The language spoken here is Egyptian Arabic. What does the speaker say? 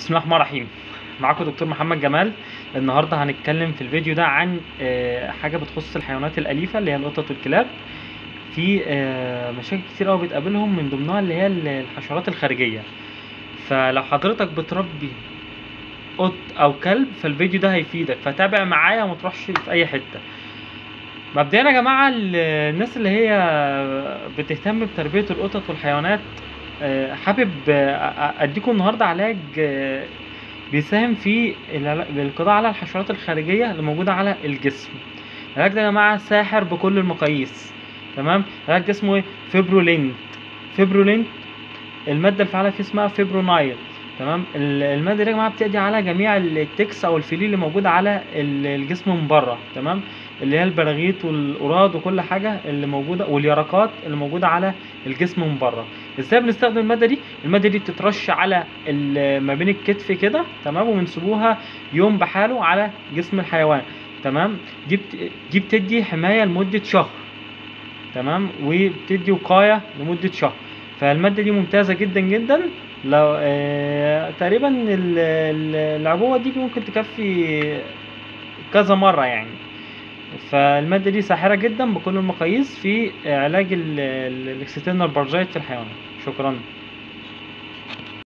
بسم الله الرحمن الرحيم معاكم دكتور محمد جمال النهارده هنتكلم في الفيديو ده عن آه، حاجه بتخص الحيوانات الاليفه اللي هي القطط والكلاب في آه، مشاكل كتير قوي بتقابلهم من ضمنها اللي هي ال- الحشرات الخارجيه فلو حضرتك بتربي قط او كلب فالفيديو ده هيفيدك فتابع معايا وما تروحش في اي حته مبدئيا يا جماعه ال- الناس اللي هي بتهتم بتربيه القطط والحيوانات آه، حابب آه، اديكم النهارده علاج آه، بيساهم في العلا- القضاء على الحشرات الخارجيه اللي موجوده على الجسم العلاج ده يا جماعه ساحر بكل المقاييس تمام العلاج ده اسمه ايه فيبرولينت فيبرولينت الماده الفعاله فيه اسمها فيبرونايل تمام ال- الماده دي يا جماعه بتقضي على جميع التكس او الفلي اللي موجوده على ال- الجسم من بره تمام اللي هي البراغيث والقراد وكل حاجه اللي موجوده واليرقات اللي موجوده على الجسم من بره ازاي بنستخدم الماده دي الماده دي بتترش على ال- ما بين الكتف كده تمام وبنسيبوها يوم بحاله على جسم الحيوان تمام دي بت... دي بتدي حمايه لمده شهر تمام وبتدي وقايه لمده شهر فالماده دي ممتازه جدا جدا لو آه... تقريبا ال- ال- العبوه دي ممكن تكفي كذا مره يعني فالماده دي ساحره جدا بكل المقاييس في علاج ال- ال- الاكسترنال بارجايت في الحيوانات شكرا